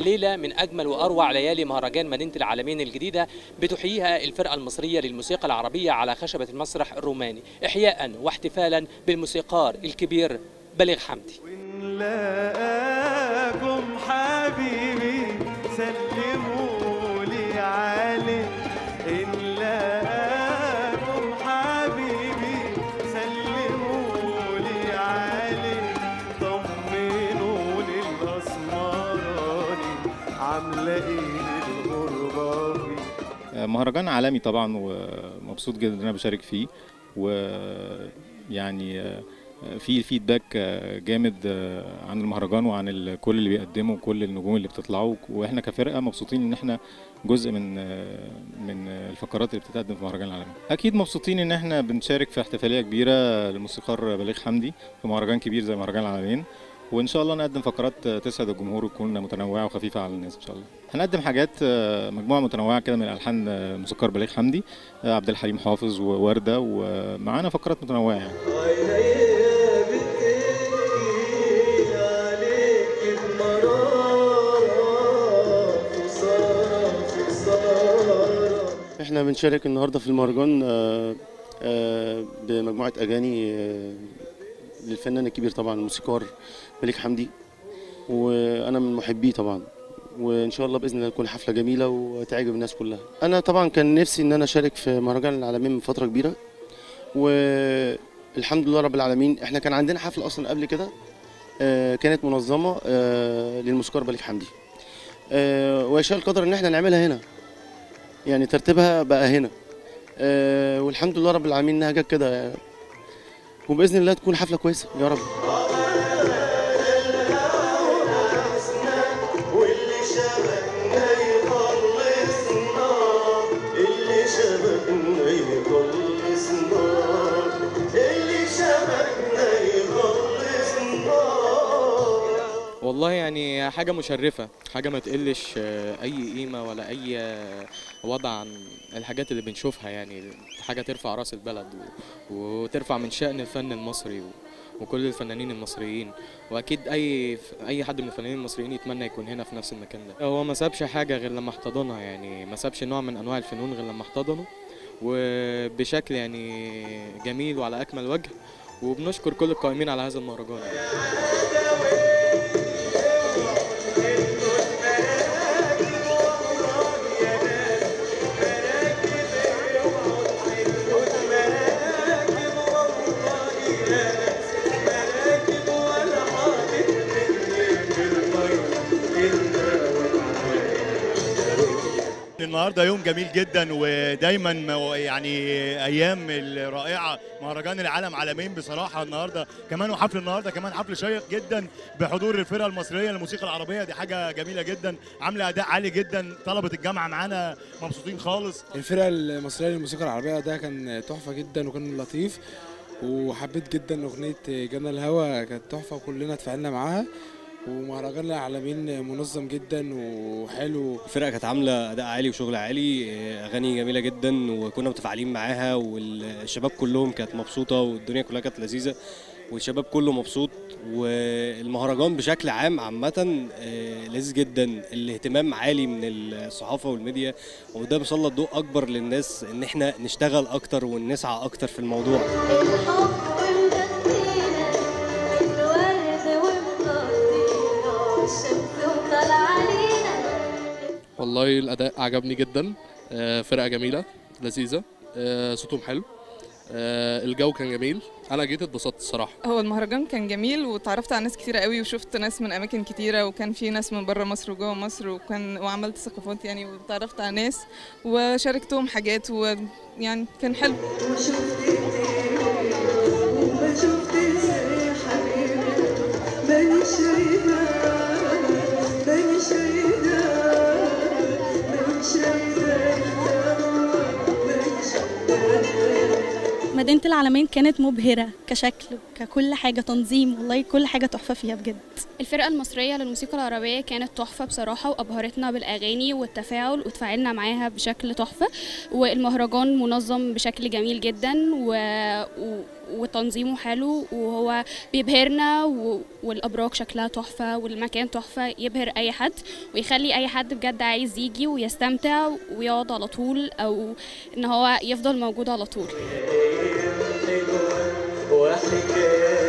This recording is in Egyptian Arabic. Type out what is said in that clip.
ليلة من أجمل وأروع ليالي مهرجان مدينة العالمين الجديدة بتحييها الفرقة المصرية للموسيقى العربية على خشبة المسرح الروماني إحياء واحتفالا بالموسيقار الكبير بليغ حمدي لاقاكم حبيبي سلموا لي عليه إن لاقاكم حبيبي سلموا لي عليه طمنوا للأسمراني عاملة إيه الغربة فيه مهرجان عالمي طبعا ومبسوط جدا ان انا بشارك فيه ويعني في فيدباك جامد عن المهرجان وعن ال- كل اللي بيقدمه وكل النجوم اللي بتطلعوا واحنا كفرقه مبسوطين ان احنا جزء من من الفقرات اللي بتتقدم في مهرجان العالمي اكيد مبسوطين ان احنا بنشارك في احتفاليه كبيره للموسيقار بليغ حمدي في مهرجان كبير زي مهرجان العالمين وان شاء الله نقدم فقرات تسعد الجمهور وتكون متنوعه وخفيفه على الناس ان شاء الله هنقدم حاجات آه، مجموعه متنوعه كده من الحان آه، الموسيقار بليغ حمدي آه، عبد الحليم حافظ وورده ومعانا فقرات متنوعه يعني احنا بنشارك النهارده في المهرجان آه، آه، بمجموعه اغاني آه، للفنان الكبير طبعا الموسيقار ملك حمدي وانا من محبيه طبعا وان شاء الله باذن الله تكون حفله جميله وتعجب الناس كلها انا طبعا كان نفسي ان انا اشارك في مهرجان العالمين من فتره كبيره والحمد لله رب العالمين احنا كان عندنا حفله اصلا قبل كده آه، كانت منظمه آه، للموسيقار ملك حمدي آه، ويشاء القدر ان احنا نعملها هنا يعني ترتيبها بقى هنا آه والحمد لله رب العالمين انها جت كده وباذن الله تكون حفله كويسه يا رب واللي شبكنا يخلصنا اللي شبكنا يخلصنا اللي شبكنا يخلصنا والله يعني حاجة مشرفة حاجة ما تقلش آه، أي قيمة ولا أي آه، وضع عن الحاجات اللي بنشوفها يعني حاجة ترفع راس البلد و- وترفع من شأن الفن المصري و- وكل الفنانين المصريين واكيد اي اي حد من الفنانين المصريين يتمنى يكون هنا في نفس المكان ده هو ما سابش حاجه غير لما احتضنها يعني ما سابش نوع من انواع الفنون غير لما احتضنه وبشكل يعني جميل وعلى اكمل وجه وبنشكر كل القائمين على هذا المهرجان يعني. النهارده يوم جميل جدا ودايما مو- يعني ايام الرائعه مهرجان العالم عالمين بصراحه النهارده كمان وحفل النهارده كمان حفل شيق جدا بحضور الفرقه المصريه للموسيقى العربيه دي حاجه جميله جدا عامله اداء عالي جدا طلبه الجامعه معانا مبسوطين خالص الفرقة المصرية للموسيقى العربية ده كان تحفة جدا وكان لطيف وحبيت جدا أغنية جنى الهوى كانت تحفة وكلنا اتفاعلنا معاها ومهرجان العالمين منظم جدا وحلو الفرقه كانت عامله اداء عالي وشغل عالي آه، اغاني جميله جدا وكنا متفاعلين معاها والشباب كلهم كانت مبسوطه والدنيا كلها كانت لذيذه والشباب كله مبسوط والمهرجان بشكل عام عامة آه، لذيذ جدا الاهتمام عالي من الصحافة والميديا وده بيسلط ضوء أكبر للناس إن احنا نشتغل أكتر ونسعى أكتر في الموضوع والله الاداء عجبني جدا آه، فرقه جميله لذيذه آه، صوتهم حلو آه، الجو كان جميل انا جيت اتبسطت الصراحه هو المهرجان كان جميل وتعرفت على ناس كتيرة قوي وشفت ناس من أماكن كتيرة وكان في ناس من بره مصر وجوه مصر وكان وعملت ثقافات يعني وتعرفت على ناس وشاركتهم حاجات ويعني كان حلو مدينة العالمين كانت مبهرة كشكل ككل حاجة تنظيم والله كل حاجة تحفة فيها بجد الفرقة المصرية للموسيقى العربية كانت تحفة بصراحة وأبهرتنا بالأغاني والتفاعل وتفاعلنا معاها بشكل تحفة والمهرجان منظم بشكل جميل جدا و... و... وتنظيمه حلو وهو بيبهرنا و... والأبراج شكلها تحفة والمكان تحفة يبهر أي حد ويخلي أي حد بجد عايز يجي ويستمتع ويقعد على طول أو إن هو يفضل موجود على طول وحكاية